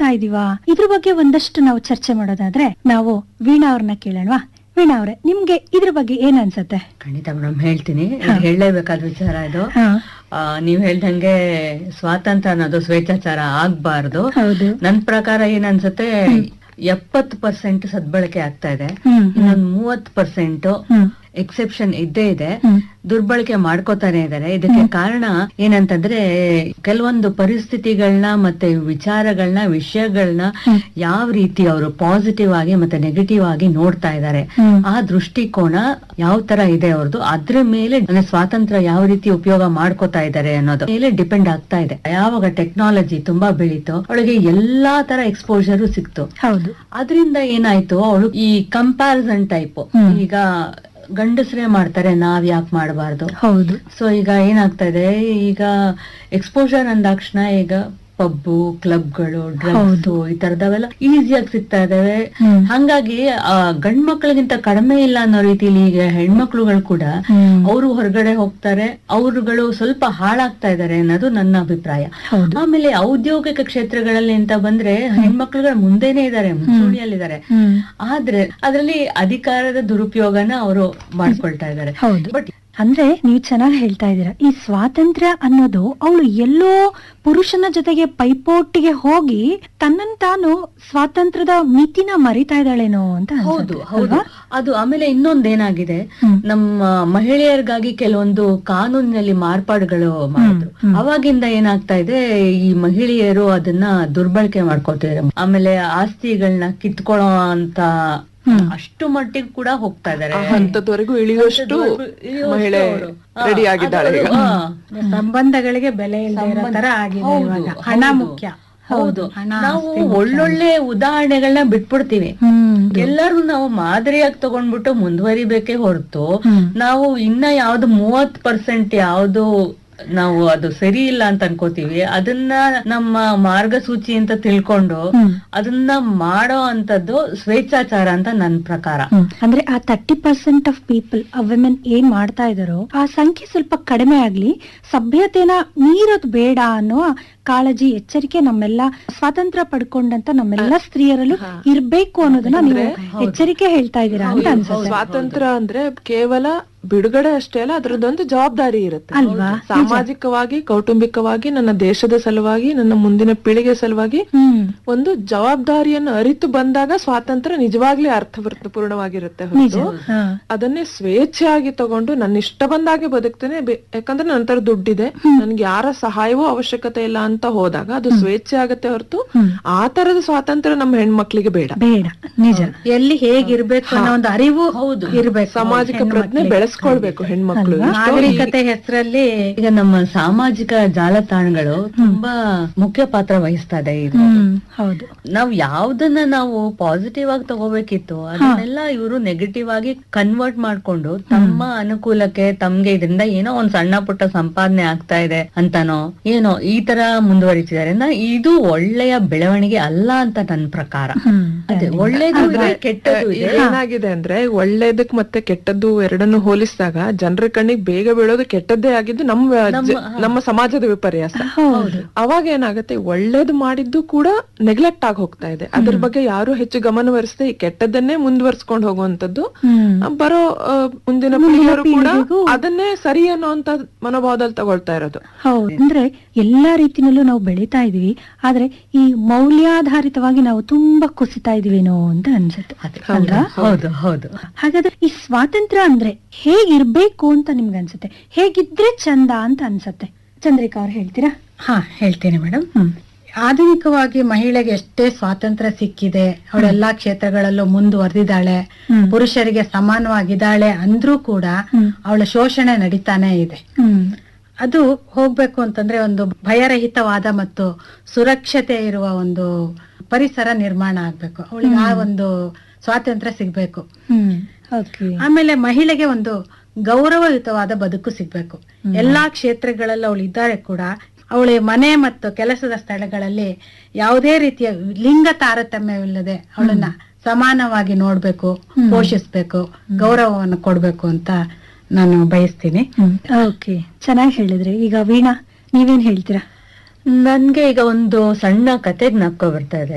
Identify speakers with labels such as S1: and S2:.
S1: ಮಾಡ್ತಾ ಇದೀವಾ ಇದ್ರ ಬಗ್ಗೆ ಒಂದಷ್ಟು ನಾವು ಚರ್ಚೆ ಮಾಡೋದಾದ್ರೆ ನಾವು ವೀಣಾ ಅವ್ರನ್ನ ಕೇಳೋಣವಾ ವೀಣಾ ಅವ್ರೆ ನಿಮ್ಗೆ ಇದ್ರ ಬಗ್ಗೆ ಏನ್ ಅನ್ಸತ್ತೆ
S2: ಖಂಡಿತ ಮೇಡಮ್ ಹೇಳ್ತೀನಿ ಇದು ಹೇಳಲೇಬೇಕಾದ ವಿಚಾರ ಇದು
S1: ಹಾ
S2: ಆ, ನೀವ್ ಹೇಳ್ದಂಗೆ ಸ್ವಾತಂತ್ರ್ಯ ಅನ್ನೋದು ಸ್ವೇಚ್ಛಾಚಾರ ಆಗ್ಬಾರ್ದು
S1: ಹೌದು
S2: ನನ್ ಪ್ರಕಾರ ಏನ್ ಅನ್ಸುತ್ತೆ ಎಪ್ಪತ್ ಪರ್ಸೆಂಟ್ ಸದ್ಬಳಕೆ ಆಗ್ತಾ ಇದೆ
S1: ಹ್ಮ್
S2: ಇನ್ನೊಂದ್ ಮೂವತ್ ಪರ್ಸೆಂಟ್
S1: ಹ್ಮ್
S2: ಎಕ್ಸೆಪ್ಷನ್ ಇದ್ದೇ ಇದೆ
S1: ಹ್ಮ್
S2: ದುರ್ಬಳಕೆ ಮಾಡ್ಕೋತಾನೆ ಇದ್ದಾರೆ ಇದಕ್ಕೆ ಕಾರಣ ಏನಂತಂದ್ರೆ ಕೆಲವೊಂದು ಪರಿಸ್ಥಿತಿಗಳನ್ನ ಮತ್ತೆ ವಿಚಾರಗಳನ್ನ ವಿಷಯಗಳನ್ನ
S1: ಹ್ಮ್.
S2: ಯಾವ ರೀತಿ ಅವರು ಪಾಸಿಟಿವ್ ಆಗಿ ಮತ್ತೆ ನೆಗೆಟಿವ್ ಆಗಿ ನೋಡ್ತಾ ಇದ್ದಾರೆ
S1: ಹ್ಮ್.
S2: ಆ ದೃಷ್ಟಿಕೋನ ಯಾವ ತರ ಇದೆ ಅವ್ರದ್ದು ಅದ್ರ ಮೇಲೆ ಅಂದ್ರೆ ಸ್ವಾತಂತ್ರ್ಯ ಯಾವ ರೀತಿ ಉಪಯೋಗ ಮಾಡ್ಕೋತಾ ಇದ್ದಾರೆ ಅನ್ನೋದು ಮೇಲೆ ಡಿಪೆಂಡ್ ಆಗ್ತಾ ಇದೆ ಯಾವಾಗ ಟೆಕ್ನಾಲಜಿ ತುಂಬಾ ಬೆಳೀತು ಅವಳಿಗೆ ಎಲ್ಲಾ ತರ ಎಕ್ಸ್ಪೋಜರ್ ಸಿಕ್ತು
S1: ಹೌದು
S2: ಅದರಿಂದ ಏನಾಯ್ತು ಅವಳು ಈ ಕಂಪ್ಯಾರಿಸನ್ ಟೈಪ್
S1: ಹ್ಮ್.
S2: ಈಗ ಗಂಡಸ್ರೇ ಮಾಡ್ತಾರೆ ನಾವ್ ಯಾಕೆ ಮಾಡಬಾರ್ದು
S1: ಹೌದು
S2: ಸೊ ಈಗ ಏನಾಗ್ತಾ ಇದೆ ಈಗ ಎಕ್ಸ್ಪೋಜರ್ ಅಂದಾಕ್ಷಣ ಈಗ ಪಬ್ಬು ಕ್ಲಬ್ಗಳು ಡ್ರಗ್ಸ್ ಈ ತರದವೆಲ್ಲ ಈಸಿಯಾಗಿ ಸಿಗ್ತಾ ಇದಾವೆ
S1: ಹ್ಮ್.
S2: ಹಂಗಾಗಿ ಆ ಗಂಡ್ ಮಕ್ಳಿಗಿಂತ ಕಡಿಮೆ ಇಲ್ಲ ಅನ್ನೋ ರೀತಿಲಿ ಈಗ ಹೆಣ್ಮಕ್ಳುಗಳು ಕೂಡ
S1: ಹ್ಮ್.
S2: ಅವರು ಹೊರಗಡೆ ಹೋಗ್ತಾರೆ ಅವ್ರುಗಳು ಸ್ವಲ್ಪ ಹಾಳಾಗ್ತಾ ಇದಾರೆ ಅನ್ನೋದು ನನ್ನ ಅಭಿಪ್ರಾಯ
S1: ಹೌದು
S2: ಆಮೇಲೆ ಔದ್ಯೋಗಿಕ ಕ್ಷೇತ್ರಗಳಲ್ಲಿ ಅಂತ ಬಂದ್ರೆ ಹೆಣ್ಮಕ್ಳುಗಳು ಮುಂದೆನೆ ಇದಾರೆ ಮುಂಚೂಣಿಯಲ್ಲಿದ್ದಾರೆ
S1: ಹ್ಮ್
S2: ಆದ್ರೆ ಅದರಲ್ಲಿ ಅಧಿಕಾರದ ದುರುಪಯೋಗನ ಅವರು ಮಾಡ್ಕೊಳ್ತಾ ಇದ್ದಾರೆ
S1: ಹೌದು
S2: ಬಟ್
S1: ಅಂದ್ರೆ ನೀವು ಚೆನ್ನಾಗಿ ಹೇಳ್ತಾ ಇದ್ದೀರಾ ಈ ಸ್ವಾತಂತ್ರ್ಯ ಅನ್ನೋದು ಅವಳು ಎಲ್ಲೋ ಪುರುಷನ ಜೊತೆಗೆ ಪೈಪೋಟಿಗೆ ಹೋಗಿ ತನ್ನನ್ ತಾನು ಸ್ವಾತಂತ್ರ್ಯದ ಮಿತಿನ ಮರಿತಾ ಇದ್ದಾಳೇನೋ ಅಂತ ಅನ್ಸುತ್ತೆ,
S2: ಹೌದು ಹೌದು
S1: ಅಲ್ವಾ?
S2: ಅದು ಆಮೇಲೆ ಇನ್ನೊಂದೇನಾಗಿದೆ
S1: ಹ್ಮ್.
S2: ನಮ್ಮ ಮಹಿಳೆಯರಿಗಾಗಿ ಕೆಲವೊಂದು ಕಾನೂನಿನಲ್ಲಿ ಮಾರ್ಪಾಡುಗಳು ಮಾಡಿದ್ರು
S1: ಹ್ಮ್.
S2: ಅವಾಗಿಂದ ಏನಾಗ್ತಾ ಇದೆ ಈ ಮಹಿಳೆಯರು ಅದನ್ನ ದುರ್ಬಳಕೆ ಮಾಡ್ಕೋತಿದ್ದಾರೆ ಆಮೇಲೆ ಆಸ್ತಿಗಳನ್ನ ಕಿತ್ಕೊಳ್ಳೋ ಅಂತ
S1: ಹ್ಮ್.
S2: ಅಷ್ಟು ಮಟ್ಟಿಗೆ ಕೂಡ ಹೋಗ್ತಾ ಇದಾರೆ
S3: ಆ ಹಂತದವರೆಗೂ ಇಳಿಯುವಷ್ಟು
S2: ಹಂತದವರೆಗೂ ಇಳಿಯುವಷ್ಟು
S3: ಮಹಿಳೆ
S2: ಅವರು. ಹಾ,
S3: ರೆಡಿ ಆಗಿದ್ದಾಳೆ
S2: ಅದು-
S3: ಈಗ
S2: ಹಾ.
S1: ಸಂಬಂಧಗಳಿಗೆ ಬೆಲೆ ಇಲ್ಲದೆ ಇರೋ
S2: ಸಂಬಂಧ-
S1: ತರ ಆಗಿದೆ
S2: ಹೌದು,
S1: ಇವಾಗ ಹಣ
S2: ಹೌದು.
S1: ಮುಖ್ಯ
S2: ಹೌದು
S1: ಹಣ
S2: ನಾವು
S1: ಆಸ್ತಿ ಮುಖ್ಯ.
S2: ಒಳ್ಳೊಳ್ಳೆ ಉದಾಹರಣೆಗಳನ್ನ ಬಿಟ್ಬಿಡ್ತೀವಿ
S1: ಹ್ಮ್
S2: ಎಲ್ಲರೂ ನಾವು ಮಾದರಿಯಾಗಿ ತಗೊಂಡ್ಬಿಟ್ಟು ಮುಂದುವರಿಬೇಕೇ ಹೊರತು
S1: ಹ್ಮ್.
S2: ನಾವು ಇನ್ನ ಯಾವ್ದು ಮೂವತ್ ಪರ್ಸೆಂಟ್ ಯಾವ್ದು ನಾವು ಅದು ಸರಿ ಇಲ್ಲ ಅಂತ ಅನ್ಕೋತೀವಿ ಅದನ್ನ ನಮ್ಮ ಮಾರ್ಗಸೂಚಿ ಅಂತ ತಿಳ್ಕೊಂಡು
S1: ಹ್ಮ್.
S2: ಅದನ್ನ ಮಾಡೋ ಅಂತದ್ದು ಸ್ವೇಚ್ಛಾಚಾರ ಅಂತ ನನ್ ಪ್ರಕಾರ
S1: ಹ್ಮ್. ಅಂದ್ರೆ ಆ ತರ್ಟಿ ಪರ್ಸೆಂಟ್ ಆಫ್ ಪೀಪಲ್ ಆ ವಿಮೆನ್ ಏನ್ ಮಾಡ್ತಾ ಇದಾರೋ ಆ ಸಂಖ್ಯೆ ಸ್ವಲ್ಪ ಕಡಿಮೆ ಆಗ್ಲಿ ಸಭ್ಯತೆನ ಮೀರೋದ್ ಬೇಡ ಅನ್ನೋ ಕಾಳಜಿ ಎಚ್ಚರಿಕೆ ನಮ್ಮೆಲ್ಲ ಸ್ವಾತಂತ್ರ್ಯ ಪಡ್ಕೊಂಡಂತ ನಮ್ಮೆಲ್ಲ ಸ್ತ್ರೀಯರಲ್ಲೂ ಇರ್ಬೇಕು ಅನ್ನೋದನ್ನ ನೀವು ಎಚ್ಚರಿಕೆ ಹೇಳ್ತಾ ಇದ್ದೀರಾ ಅಂತ ಅನ್ಸುತ್ತೆ
S3: ಸ್ವಾತಂತ್ರ್ಯ ಅಂದ್ರೆ ಕೇವಲ ಬಿಡುಗಡೆ ಅಷ್ಟೇ ಅಲ್ಲ ಅದ್ರದ್ದೊಂದು ಜವಾಬ್ದಾರಿ ಇರುತ್ತೆ
S1: ಅಲ್ವಾ?
S3: ಸಾಮಾಜಿಕವಾಗಿ ಕೌಟುಂಬಿಕವಾಗಿ ನನ್ನ ದೇಶದ ಸಲುವಾಗಿ ನನ್ನ ಮುಂದಿನ ಪೀಳಿಗೆ ಸಲುವಾಗಿ
S1: ಹ್ಮ್
S3: ಒಂದು ಜವಾಬ್ದಾರಿಯನ್ನು ಅರಿತು ಬಂದಾಗ ಸ್ವಾತಂತ್ರ್ಯ ನಿಜವಾಗ್ಲೂ ಅರ್ಥಪೂರ್ಣವಾಗಿರುತ್ತೆ
S1: ನಿಜ
S3: ಹೊರತು
S1: ಹಾ.
S3: ಅದನ್ನೇ ಸ್ವೇಚ್ಛೆಯಾಗಿ ತಗೊಂಡು ನನ್ನ ಇಷ್ಟ ಬಂದಾಗೆ ಬದುಕ್ತೇನೆ ಬೆ- ಯಾಕಂದ್ರೆ ನನ್ನ ಹತ್ರ ದುಡ್ಡಿದೆ ನನ್ಗೆ ಯಾರ ಸಹಾಯವೂ ಅವಶ್ಯಕತೆ ಇಲ್ಲ ಅಂತ ಹೋದಾಗ ಅದು ಸ್ವೇಚ್ಛೆ ಆಗತ್ತೆ ಹೊರತು
S1: ಹ್ಮ್.
S3: ಆ ತರದ ಸ್ವಾತಂತ್ರ್ಯ ನಮ್ಮ ಹೆಣ್ಮಕ್ಳಿಗೆ ಬೇಡ
S1: ಬೇಡ ನಿಜ ಎಲ್ಲಿ ಹೇಗಿರ್ಬೇಕು ಅನ್ನೋ ಒಂದು ಅರಿವು
S2: ಹೌದು.
S1: ಇರ್ಬೇಕು
S3: ಸಾಮಾಜಿಕ ಪ್ರಜ್ಞೆ ಬೆಳೆಸ್ಕೊಳ್ಬೇಕು ಹೆಣ್ಮಕ್ಳು ಎಷ್ಟೋ
S1: ನಾಗರಿಕತೆ ಹೆಸರಲ್ಲಿ
S2: ಈಗ ನಮ್ಮ ಸಾಮಾಜಿಕ ಜಾಲತಾಣಗಳು ತುಂಬಾ ಮುಖ್ಯ ಪಾತ್ರ ವಹಿಸ್ತಾ ಇದೆ ಇದು
S1: ಹ್ಮ್ ಹೌದು
S2: ನಾವ್ ಯಾವ್ದನ್ನ ನಾವು ಪಾಸಿಟಿವ್ ಆಗಿ ತಗೋಬೇಕಿತ್ತು ಅದನ್ನೆಲ್ಲ ಇವರು ನೆಗೆಟಿವ್ ಆಗಿ ಕನ್ವರ್ಟ್ ಮಾಡ್ಕೊಂಡು ತಮ್ಮ ಅನುಕೂಲಕ್ಕೆ ತಮ್ಗೆ ಇದರಿಂದ ಏನೋ ಒಂದ್ ಸಣ್ಣ ಪುಟ್ಟ ಸಂಪಾದನೆ ಆಗ್ತಾ ಇದೆ ಅಂತಾನೋ ಏನೋ ಈ ತರ ಮುಂದುವರಿತಿದ್ದಾರೆ ನಾ- ಇದು ಒಳ್ಳೆಯ ಬೆಳವಣಿಗೆ ಅಲ್ಲ ಅಂತ ನನ್ ಪ್ರಕಾರ
S1: ಹ್ಮ್
S2: ಅದೇ ಒಳ್ಳೇದು ಇದೆ ಕೆಟ್ಟದ್ದು ಇದೆ
S3: ಈಗ ಏನಾಗಿದೆ ಅಂದ್ರೆ ಒಳ್ಳೇದಕ್ ಮತ್ತೆ ಕೆಟ್ಟದ್ದು ಎರಡನ್ನು ಹೋಲಿಸಿದಾಗ ಜನರ ಕಣ್ಣಿಗೆ ಬೇಗ ಬೀಳೋದು ಕೆಟ್ಟದ್ದೇ ಆಗಿದ್ದು ನಮ್ಮ ಜ- ನಮ್ಮ ಸಮಾಜದ ವಿಪರ್ಯಾಸ
S1: ಹೌದು
S3: ಅವಾಗ ಏನಾಗುತ್ತೆ ಒಳ್ಳೇದು ಮಾಡಿದ್ದು ಕೂಡ ನೆಗ್ಲೆಕ್ಟ್ ಆಗಿ ಹೋಗ್ತಾ ಇದೆ ಅದ್ರ ಬಗ್ಗೆ ಯಾರು ಹೆಚ್ಚು ಗಮನ ಹರಿಸದೆ ಈ ಕೆಟ್ಟದನ್ನೇ ಮುಂದುವರ್ಸ್ಕೊಂಡು ಹೋಗುವಂತದ್ದು
S1: ಹ್ಮ್
S3: ಆ, ಬರೋ ಆ, ಮುಂದಿನ ಪೀಳಿಗೆಯವರು ಕೂಡ ಅದನ್ನೇ ಸರಿ ಅನ್ನೋಂತ ಮನೋಭಾವದಲ್ಲಿ ತಗೊಳ್ತಾ ಇರೋದು
S1: ಹೌದು ಅಂದ್ರೆ ಎಲ್ಲಾ ರೀತಿನಲ್ಲೂ ನಾವು ಬೆಳೀತಾ ಇದೀವಿ ಆದ್ರೆ ಈ ಮೌಲ್ಯಾಧಾರಿತವಾಗಿ ನಾವು ತುಂಬಾ ಕುಸಿತಾ ಇದೀವೇನೋ ಅಂತ ಅನ್ಸುತ್ತೆ ಅಲ್ವಾ
S2: ಹೌದು ಹೌದು
S1: ಹಾಗಾದ್ರೆ ಈ ಸ್ವಾತಂತ್ರ್ಯ ಅಂದ್ರೆ ಹೇಗಿರ್ಬೇಕು ಅಂತ ನಿಮ್ಗೆ ಅನ್ಸುತ್ತೆ ಹೇಗಿದ್ರೆ ಚಂದ ಅಂತ ಅನ್ಸುತ್ತೆ ಚಂದ್ರಿಕಾ ಅವ್ರು ಹೇಳ್ತೀರಾ
S4: ಹಾ ಹೇಳ್ತೀನಿ ಮೇಡಮ್
S1: ಹ್ಮ್
S4: ಆಧುನಿಕವಾಗಿ ಮಹಿಳೆಗೆ ಎಷ್ಟೇ ಸ್ವಾತಂತ್ರ್ಯ ಸಿಕ್ಕಿದೆ ಅವಳೆಲ್ಲಾ ಕ್ಷೇತ್ರಗಳಲ್ಲೂ ಮುಂದುವರೆದಿದ್ದಾಳೆ
S1: ಹ್ಮ್.
S4: ಪುರುಷರಿಗೆ ಸಮಾನವಾಗಿದ್ದಾಳೆ ಅಂದ್ರೂ ಕೂಡ
S1: ಹ್ಮ್.
S4: ಅವಳ ಶೋಷಣೆ ನಡೀತಾನೆ ಇದೆ
S1: ಹ್ಮ್
S4: ಅದು ಹೋಗ್ಬೇಕು ಅಂತಂದ್ರೆ ಒಂದು ಭಯರಹಿತವಾದ ಮತ್ತು ಸುರಕ್ಷತೆ ಇರುವ ಒಂದು ಪರಿಸರ ನಿರ್ಮಾಣ ಆಗ್ಬೇಕು ಅವಳಿಗೆ ಆ ಒಂದು ಸ್ವಾತಂತ್ರ್ಯ ಸಿಗ್ಬೇಕು
S1: ಹ್ಮ್ ಓಕೆ
S4: ಆಮೇಲೆ ಮಹಿಳೆಗೆ ಒಂದು ಗೌರವಯುತವಾದ ಬದುಕು ಸಿಗ್ಬೇಕು ಎಲ್ಲಾ ಕ್ಷೇತ್ರಗಳಲ್ಲಿ ಅವಳು ಇದ್ದಾರೆ ಕೂಡ ಅವಳ ಮನೆ ಮತ್ತು ಕೆಲಸದ ಸ್ಥಳಗಳಲ್ಲಿ ಯಾವುದೇ ರೀತಿಯ ಲಿಂಗ ತಾರತಮ್ಯವಿಲ್ಲದೆ ಅವಳನ್ನ ಸಮಾನವಾಗಿ ನೋಡ್ಬೇಕು ಪೋಷಿಸ್ಬೇಕು ಗೌರವವನ್ನು ಕೊಡ್ಬೇಕು ಅಂತ ನಾನು ಬಯಸ್ತೀನಿ
S1: ಓಕೆ ಚೆನ್ನಾಗಿ ಹೇಳಿದ್ರಿ ಈಗ ವೀಣಾ ನೀವೇನ್ ಹೇಳ್ತೀರಾ
S2: ನನ್ಗೆ ಈಗ ಒಂದು ಸಣ್ಣ ಕತೆ ಜ್ಞಾಪಕ ಬರ್ತಾ ಇದೆ